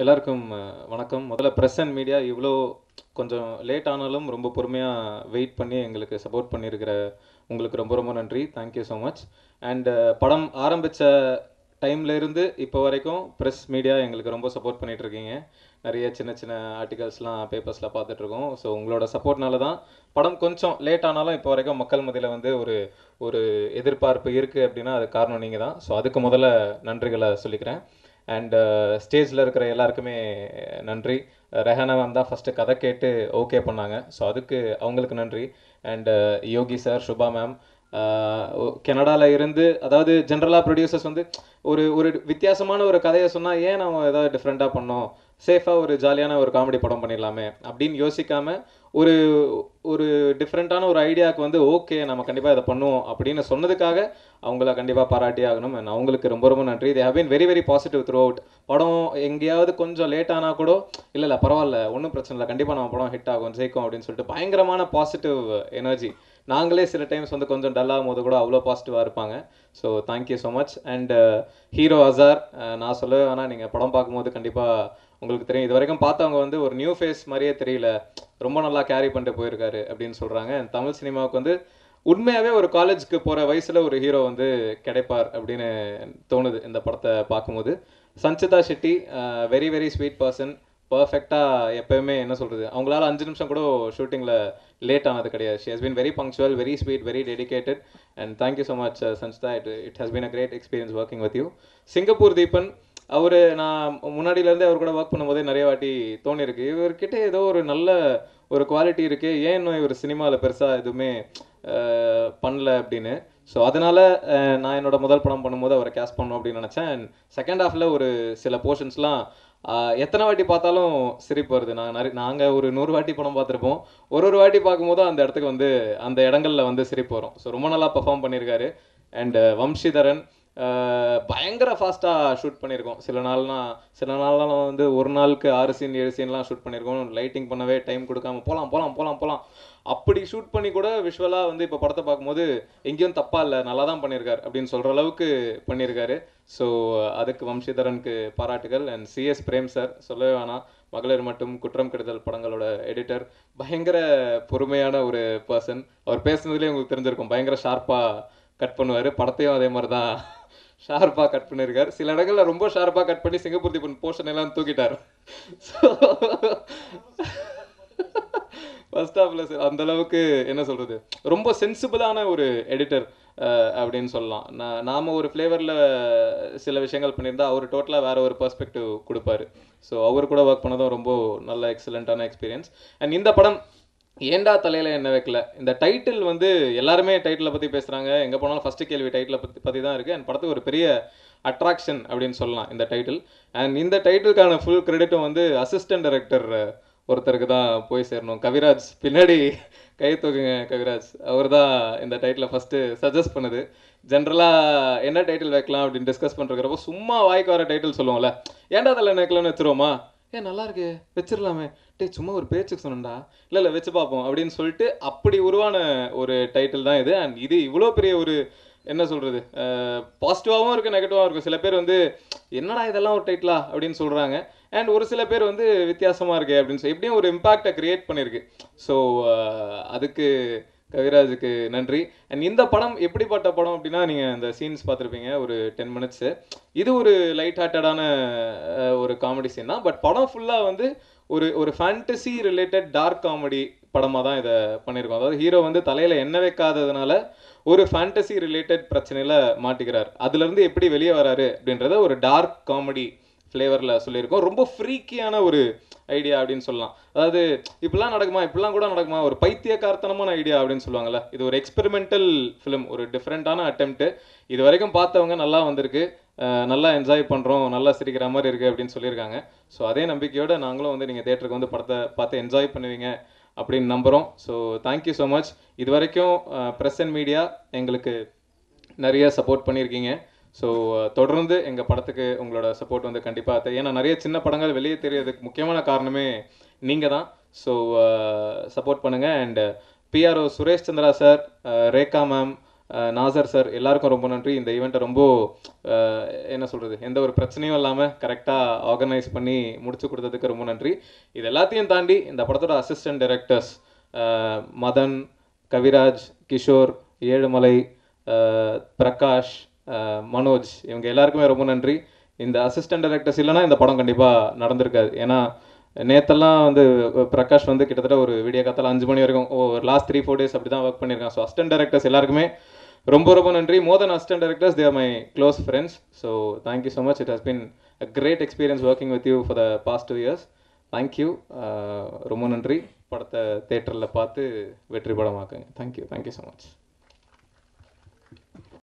எல்லாருக்கும் அஹ், வணக்கம் முதல்ல ப்ரெஸ் அண்ட் மீடியா இவ்வளோ கொஞ்சம் லேட் ஆனாலும் ரொம்ப பொறுமையாக வெயிட் பண்ணி எங்களுக்கு சப்போர்ட் பண்ணியிருக்கிற உங்களுக்கு ரொம்ப ரொம்ப நன்றி தேங்க்யூ ஸோ மச் அண்ட் படம் ஆரம்பித்த டைம்ல இருந்து இப்போ வரைக்கும் ப்ரெஸ் மீடியா எங்களுக்கு ரொம்ப சப்போர்ட் பண்ணிட்டு இருக்கீங்க நிறைய சின்ன சின்ன ஆர்டிகல்ஸ்லாம் பேப்பர்ஸில் பார்த்துட்ருக்கோம் ஸோ உங்களோட சப்போர்ட்னால தான் படம் கொஞ்சம் லேட் ஆனாலும் இப்போ வரைக்கும் மக்கள் மத்தியில் வந்து ஒரு ஒரு எதிர்பார்ப்பு இருக்குது அப்படின்னா அது காரணம் நீங்கள் தான் ஸோ அதுக்கு முதல்ல நன்றிகளை சொல்லிக்கிறேன் அண்ட் ஸ்டேஜில் இருக்கிற எல்லாருக்குமே நன்றி ரெஹானா மேம் தான் ஃபஸ்ட்டு கதை கேட்டு ஓகே பண்ணாங்க ஸோ அதுக்கு அவங்களுக்கு நன்றி and Yogi sir Subha ma'am கனடாவில் இருந்து அதாவது ஜென்ரலாக ப்ரொடியூசர்ஸ் வந்து ஒரு ஒரு வித்தியாசமான ஒரு கதையை சொன்னால் ஏன் நம்ம ஏதாவது டிஃப்ரெண்ட்டாக பண்ணோம் சேஃபாக ஒரு ஜாலியான ஒரு காமெடி படம் பண்ணிடலாமே அப்படின்னு யோசிக்காம ஒரு ஒரு டிஃப்ரெண்ட்டான ஒரு ஐடியாவுக்கு வந்து ஓகே நம்ம கண்டிப்பாக இதை பண்ணுவோம் அப்படின்னு சொன்னதுக்காக அவங்கள கண்டிப்பாக பாராட்டி ஆகணும் and அவங்களுக்கு ரொம்ப ரொம்ப நன்றி they have been very very positive throughout படம் எங்கேயாவது கொஞ்சம் லேட் ஆனால் கூட இல்லை இல்லை பரவாயில்ல ஒன்றும் பிரச்சனை இல்லை கண்டிப்பாக நம்ம படம் ஹிட் ஆகும் ஜெயிக்கும் அப்படின்னு சொல்லிட்டு பயங்கரமான பாசிட்டிவ் எனர்ஜி நாங்களே சில டைம்ஸ் வந்து கொஞ்சம் டல்லாகும் போது கூட அவ்வளோ பாசிட்டிவாக இருப்பாங்க so thank you so much and hero Azar நான் சொல்லவே வேணாம் நீங்கள் படம் பார்க்கும்போது கண்டிப்பாக உங்களுக்கு தெரியும் இது வரைக்கும் பார்த்தவங்க வந்து ஒரு நியூ ஃபேஸ் மாதிரியே தெரியல ரொம்ப நல்லா கேரி பண்ணிட்டு போயிருக்காரு அப்படின்னு சொல்கிறாங்க தமிழ் சினிமாவுக்கு வந்து உண்மையாகவே ஒரு காலேஜ்க்கு போகிற வயசில் ஒரு ஹீரோ வந்து கிடைப்பார் அப்படின்னு தோணுது இந்த படத்தை பார்க்கும்போது Sanchita Shetty very very sweet person பர்ஃபெக்டாக எப்பயுமே என்ன சொல்கிறது அவங்களால அஞ்சு நிமிஷம் கூட ஷூட்டிங்கில் லேட் ஆனது கிடையாது she has been very punctual very sweet very dedicated and thank you so much Sanchita it it has been a great experience working with you Singapore Deepan அவர் நான் முன்னாடியிலேருந்தே அவர் கூட ஒர்க் பண்ணும்போதே நிறைய வாட்டி தோணியிருக்கு இவர்கிட்ட ஏதோ ஒரு நல்ல ஒரு குவாலிட்டி இருக்குது ஏன் இன்னும் இவர் சினிமாவில் பெருசாக எதுவுமே அஹ், பண்ணல அப்படின்னு ஸோ அதனால் நான் என்னோட முதல் படம் பண்ணும்போது அவரை கேஸ் பண்ணணும் அப்படின்னு நினச்சேன் செகண்ட் ஹாஃபில் ஒரு சில போர்ஷன்ஸ்லாம் எத்தனை வாட்டி பார்த்தாலும் சிரிப்பு வருது நான் நிறைய நாங்கள் ஒரு நூறு வாட்டி படம் பார்த்துருப்போம் ஒரு ஒரு வாட்டி பார்க்கும்போது அந்த இடத்துக்கு வந்து அந்த இடங்கள்ல வந்து சிரிப்பு வரும் ஸோ ரொம்ப நல்லா பெர்ஃபார்ம் பண்ணியிருக்காரு அண்ட் வம்ஷிதரன் அஹ், பயங்கர ஃபாஸ்ட்டாக ஷூட் பண்ணியிருக்கோம் சில நாள்னா சில நாள்லாம் வந்து ஒரு நாளுக்கு ஆறு சீன் ஏழு சீன்லாம் ஷூட் பண்ணியிருக்கோம் லைட்டிங் பண்ணவே டைம் கொடுக்காம போகலாம் போகலாம் போகலாம் போகலாம் அப்படி ஷூட் பண்ணி கூட விஷுவலாக வந்து இப்போ படத்தை பார்க்கும்போது எங்கேயும் தப்பாக இல்லை நல்லா தான் பண்ணியிருக்காரு அப்படின்னு சொல்கிற அளவுக்கு பண்ணியிருக்காரு ஸோ அதுக்கு வம்சிதரனுக்கு பாராட்டுகள் அண்ட் சிஎஸ் பிரேம் சார் சொல்லவே வேணாம் மகளிர் மட்டும் குற்றம் கெடுதல் படங்களோட எடிட்டர் பயங்கர பொறுமையான ஒரு பர்சன் அவர் பேசுனதுலேயே உங்களுக்கு தெரிஞ்சிருக்கும் பயங்கர ஷார்ப்பாக கட் பண்ணுவார் படத்தையும் அதே மாதிரி தான் ஷார்ப்பாக கட் பண்ணியிருக்காரு சில இடங்கள்ல ரொம்ப ஷார்ப்பாக கட் பண்ணி சிங்கப்பூர் தீபன் போர்ஷன் எல்லாம் தூக்கிட்டார் ஸோ ஃபர்ஸ்ட் ஹாஃப்ல அந்த அளவுக்கு என்ன சொல்றது ரொம்ப சென்சிபிளான ஒரு எடிட்டர் அப்படின்னு சொல்லலாம் நான் நாம ஒரு ஃப்ளேவரில் சில விஷயங்கள் பண்ணியிருந்தா அவர் டோட்டலாக வேற ஒரு பெர்ஸ்பெக்டிவ் கொடுப்பாரு ஸோ அவர் கூட ஒர்க் பண்ணதும் ரொம்ப நல்ல எக்ஸலண்ட்டான எக்ஸ்பீரியன்ஸ் அண்ட் இந்த படம் ஏண்டா தலையில என்ன வைக்கல இந்த டைட்டில் வந்து எல்லாருமே டைட்டிலை பத்தி பேசுறாங்க எங்க போனாலும் ஃபர்ஸ்ட் கேள்வி டைட்டிலை பத்தி பத்தி தான் இருக்கு அண்ட் படத்துக்கு ஒரு பெரிய அட்ராக்ஷன் அப்படின்னு சொல்லலாம் இந்த டைட்டில் அண்ட் இந்த டைட்டிலுக்கான ஃபுல் கிரெடிட்டும் வந்து அசிஸ்டன்ட் டைரக்டர் ஒருத்தருக்கு தான் போய் சேரணும் கவிராஜ் பின்னாடி கை தூக்குங்க கவிராஜ் அவர் தான் இந்த டைட்டிலை ஃபர்ஸ்ட் சஜஸ்ட் பண்ணுது ஜென்ரலாக என்ன டைட்டில் வைக்கலாம் அப்படின்னு டிஸ்கஸ் பண்ணுறப்போ சும்மா வாய்க்கு வர டைட்டில் சொல்லுவோம்ல ஏன்டா அதில் வைக்கலாம்னு வச்சிருவோமா ஏ நல்லா இருக்கு வச்சிடலாமே டேய் சும்மா ஒரு பேச்சுக்கு சொன்னேன்டா இல்லை இல்லை வச்சு பார்ப்போம் அப்படின்னு சொல்லிட்டு அப்படி உருவான ஒரு டைட்டில் தான் இது அண்ட் இது இவ்வளோ பெரிய ஒரு என்ன சொல்றது பாசிட்டிவாகவும் இருக்கு நெகட்டிவாகவும் இருக்கும் சில பேர் வந்து என்னடா இதெல்லாம் ஒரு டைட்டிலா அப்படின்னு சொல்றாங்க அண்ட் ஒரு சில பேர் வந்து வித்தியாசமா இருக்கு அப்படின்னு சொல்லி எப்படியும் ஒரு இம்பாக்டை கிரியேட் பண்ணியிருக்கு ஸோ அதுக்கு கவிராஜுக்கு நன்றி அண்ட் இந்த படம் எப்படிப்பட்ட படம் அப்படின்னா நீங்கள் இந்த சீன்ஸ் பார்த்துருப்பீங்க ஒரு டென் மினிட்ஸு இது ஒரு லைட் ஹார்ட்டடான ஒரு காமெடி சீன் தான் பட் படம் ஃபுல்லாக வந்து ஒரு ஒரு ஃபேண்டசி ரிலேட்டட் டார்க் காமெடி படமாக தான் இதை பண்ணியிருக்கோம் அதாவது ஹீரோ வந்து தலையில் எண்ணெய் வைக்காததுனால ஒரு ஃபேண்டசி ரிலேட்டட் பிரச்சனையில் மாட்டிக்கிறார் அதுலேருந்து எப்படி வெளியே வராரு அப்படின்றத ஒரு டார்க் காமெடி ஃப்ளேவரில் சொல்லியிருக்கோம் ரொம்ப ஃப்ரீக்கியான ஒரு ஐடியா அப்படின்னு சொல்லலாம் அதாவது இப்படிலாம் நடக்குமா இப்படிலாம் கூட நடக்குமா ஒரு பைத்தியக்காரத்தனமான ஐடியா அப்படின்னு சொல்லுவாங்கல்ல இது ஒரு எக்ஸ்பெரிமெண்டல் ஃபிலிம் ஒரு டிஃப்ரெண்ட்டான அட்டெம்ப்ட் இது வரைக்கும் பார்த்தவங்க நல்லா வந்திருக்கு அஹ் நல்லா என்ஜாய் பண்ணுறோம் நல்லா சிரிக்கிற மாதிரி இருக்குது அப்படின்னு சொல்லியிருக்காங்க ஸோ அதே நம்பிக்கையோட நாங்களும் வந்து நீங்கள் தேட்டருக்கு வந்து படத்தை பார்த்து என்ஜாய் பண்ணுவீங்க அப்படின்னு நம்புகிறோம் ஸோ தேங்க்யூ ஸோ மச் இது வரைக்கும் ப்ரெஸ் அண்ட் மீடியா எங்களுக்கு நிறைய சப்போர்ட் பண்ணியிருக்கீங்க ஸோ தொடர்ந்து எங்கள் படத்துக்கு உங்களோட சப்போர்ட் வந்து கண்டிப்பாக ஏன்னா நிறைய சின்ன படங்கள் வெளியே தெரியறதுக்கு முக்கியமான காரணமே நீங்கள் தான் ஸோ சப்போர்ட் பண்ணுங்கள் and PRO Suresh Chandra sir Rekha ma'am Nassar sir எல்லாருக்கும் ரொம்ப நன்றி இந்த ஈவெண்ட்டை ரொம்ப அஹ், என்ன சொல்கிறது எந்த ஒரு பிரச்சனையும் இல்லாமல் கரெக்டாக ஆர்கனைஸ் பண்ணி முடிச்சு கொடுத்ததுக்கு ரொம்ப நன்றி இது எல்லாத்தையும் தாண்டி இந்த படத்தோட அசிஸ்டன்ட் டைரக்டர்ஸ் மதன் கவிராஜ் கிஷோர் ஏழுமலை அஹ், பிரகாஷ் அஹ், மனோஜ் இவங்க எல்லாருக்குமே ரொம்ப நன்றி இந்த அசிஸ்டன்ட் டைரக்டர்ஸ் இல்லைன்னா இந்த படம் கண்டிப்பாக நடந்திருக்காது ஏன்னா நேத்தெல்லாம் வந்து பிரகாஷ் வந்து கிட்டத்தட்ட ஒரு வீடியோ காத்தால அஞ்சு மணி வரைக்கும் ஓ லாஸ்ட் த்ரீ ஃபோர் டேஸ் அப்படி தான் ஒர்க் பண்ணியிருக்கான் ஸோ அசிஸ்டன்ட் டைரக்டர்ஸ் எல்லாருக்குமே ரொம்ப ரொம்ப நன்றி more than assistant directors they're my close friends so thank you so much it has been a great experience working with you for the past two years thank you ரொம்ப நன்றி படத்தை தேட்டரில் பார்த்து வெற்றி படமாக்குங்க தேங்க்யூ தேங்க்யூ ஸோ மச்